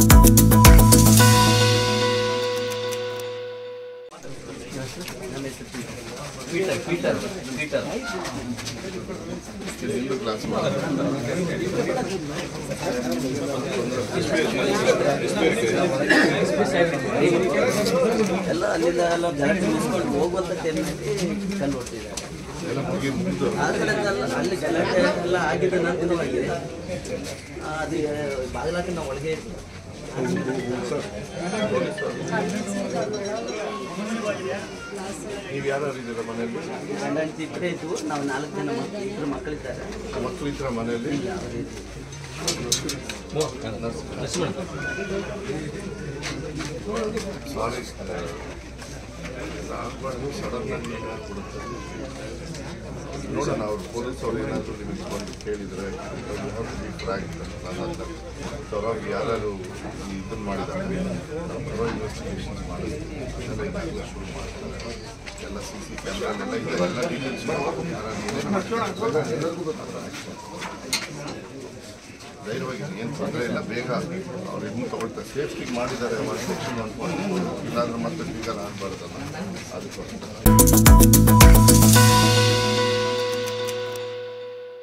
Peter Peter Peter class ಎಲ್ಲ ಅಲ್ಲಿಂದ ಎಲ್ಲ ಗಲಾಟೆ ಮುಗಿಸ್ಕೊಂಡು ಹೋಗುವಂಥ ಟೈಮ್ನಲ್ಲಿ ಕಂಡು ಹೊಡ್ತಿದ್ದಾರೆ ಎಲ್ಲ ಮುಗಿ ಮುಗಿದು ಆ ಕಡೆಯಿಂದೆಲ್ಲ ಅಲ್ಲಿ ಗಲಾಟೆ ಎಲ್ಲ ಆಗಿದ್ದ ನಂತರವಾಗಿ ಆ, ಅದು ಬಾಗಿಲಾಕಿ ನಾವು ಒಳಗೆ ಇದ್ವಿ. ನೀವು ಯಾರು ಇದ್ದೀರಾ ಮನೆಯಲ್ಲಿ ಗಂಡ ಹೆಂಡತಿ ಇಬ್ಬರೇ ಇದ್ವು ನಾವು ನಾಲ್ಕು ಜನ ಮಕ್ಕಳು ಇಬ್ಬರು ಮಕ್ಕಳಿದ್ದಾರೆ ಮಕ್ಕಳು ಇದ್ರ ಮನೆಯಲ್ಲಿ ಸಾರಿ ಆಗಬಾರ್ದು ಸಡನ್ ಆಗಿ ಕೊಡುತ್ತೆ ನೋಡೋಣ ಅವ್ರು ಪೊಲೀಸ್ ಅವ್ರು ಏನಾದರೂ ನಿಮಗೆ ಬಂದು ಕೇಳಿದರೆ ಫ್ರಾಂಕ್ ನನ್ನ ಸೊ ಅವ್ರಿಗೆ ಯಾರು ಇದನ್ನು ಮಾಡಿದ್ದಾರೆ ನಾವು ಇನ್ವೆಸ್ಟಿಗೇಷನ್ಸ್ ಮಾಡಿದ್ವಿ ಅದೆಲ್ಲ ಈಗಾಗಲೇ ಶುರು ಮಾಡ್ತಾರೆ ಎಲ್ಲ ಸಿ ಸಿ ಕ್ಯಾಮ್ರಾಲೆಲ್ಲ ಇದೆಲ್ಲ ಡೀಟೇಲ್ಸ್ ಎಲ್ಲರಿಗೂ ಗೊತ್ತಾಗ್ತದೆ ಧೈರ್ಯವಾಗಿ ಏನು ತೊಂದರೆ ಇಲ್ಲ ಬೇಗ ಅವ್ರು ಇದನ್ನು ತಗೊಳ್ತಾರೆ ಸೇಫ್ಟಿಗೆ ಮಾಡಿದ್ದಾರೆ ಅವ್ರು ಸೆಕ್ಷನ್ ಅನ್ಕೊಂಡು ಇಲ್ಲಾಂದ್ರೆ ಮತ್ತೆ ಬೀಗ ಆಗಬಾರ್ದಲ್ಲ ಅದಕ್ಕೋಸ್ಕರ